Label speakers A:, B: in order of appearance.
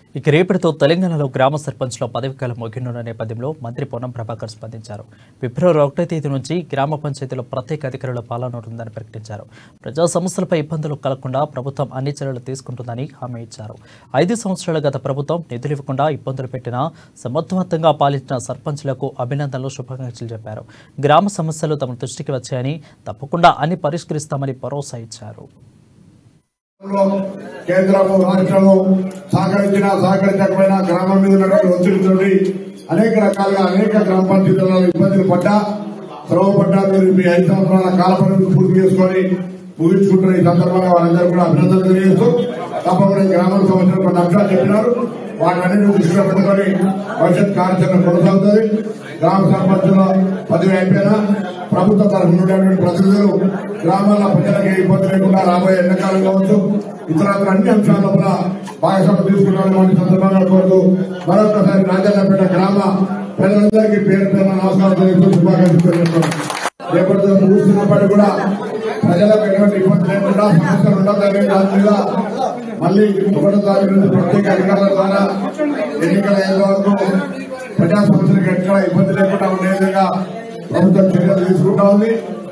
A: ఇక రేపటితో తెలంగాణలో గ్రామ సర్పంచ్ల పదవీకాలం ముగినున్న నేపథ్యంలో మంత్రి పొన్నం ప్రభాకర్ స్పందించారు ఫిబ్రవరి ఒకటో తేదీ నుంచి గ్రామ పంచాయతీలో ప్రత్యేక అధికారుల పాలన ఉంటుందని ప్రకటించారు ప్రజా సమస్యలపై ఇబ్బందులు కలగకుండా ప్రభుత్వం అన్ని చర్యలు తీసుకుంటుందని హామీ ఇచ్చారు ఐదు సంవత్సరాల గత ప్రభుత్వం నిధులు ఇవ్వకుండా ఇబ్బందులు పెట్టినా సమర్థవంతంగా పాలించిన సర్పంచ్లకు అభినందనలు శుభాకాంక్షలు చెప్పారు గ్రామ సమస్యలు తమ దృష్టికి వచ్చాయని తప్పకుండా అన్ని పరిష్కరిస్తామని భరోసా ఇచ్చారు
B: లో కేంద్రము రాష్ట్రము సహకరించిన సహకరించకపోయినా గ్రామం మీద ఉన్నటువంటి ఒత్తిడితోటి అనేక రకాలుగా అనేక గ్రామ పంచాయతీలలో ఇబ్బందులు పడ్డా శ్రమ పడ్డా మీరు మీ ఐదు సంవత్సరాల కాల పరిమితి పూర్తి చేసుకొని ముగించుకుంటున్న ఈ సందర్భంగా వారందరూ కూడా అభినందనలు తెలియజేస్తూ తప్పకుండా ఈ గ్రామానికి సంబంధించిన కొన్ని అంశాలు చెప్పినారు వాటన్నిటిని దృష్టిలో పెట్టుకొని భవిష్యత్ కార్యాచరణ కొనసాగుతుంది గ్రామ సర్పంచుల పదవి అయిపోయినా ప్రభుత్వ తరఫు నుండి ఉన్నటువంటి ప్రతినిధులు గ్రామాల ప్రజలకు ఏ ఇబ్బంది లేకుండా రాబోయే ఎన్నికలు కావచ్చు ఇతరత్ర అన్ని అంశాల లోపల భాగస్వామ్యం తీసుకున్నామని సందర్భంగా కోరుతూ మరొకసారి రాజన్నపేట గ్రామ ప్రజలందరికీ పేరు పేరున నమస్కారం తెలియజేస్తూ శుభాకాంక్షలు తెలియజేస్తున్నాను రేపటితో ముగుస్తున్నప్పటికీ కూడా ప్రజలకు ఎటువంటి ఇబ్బంది లేకుండా సమస్యలు ఉండదని దాని మీద మళ్ళీ ఒకటో తారీఖు నుంచి ప్రత్యేక అధికారుల ద్వారా ఎన్నికల అయ్యే వరకు ప్రజా సమస్యలకు ఎక్కడ ఇబ్బంది లేకుండా ఉండే విధంగా ప్రభుత్వం చర్యలు తీసుకుంటా ఉంది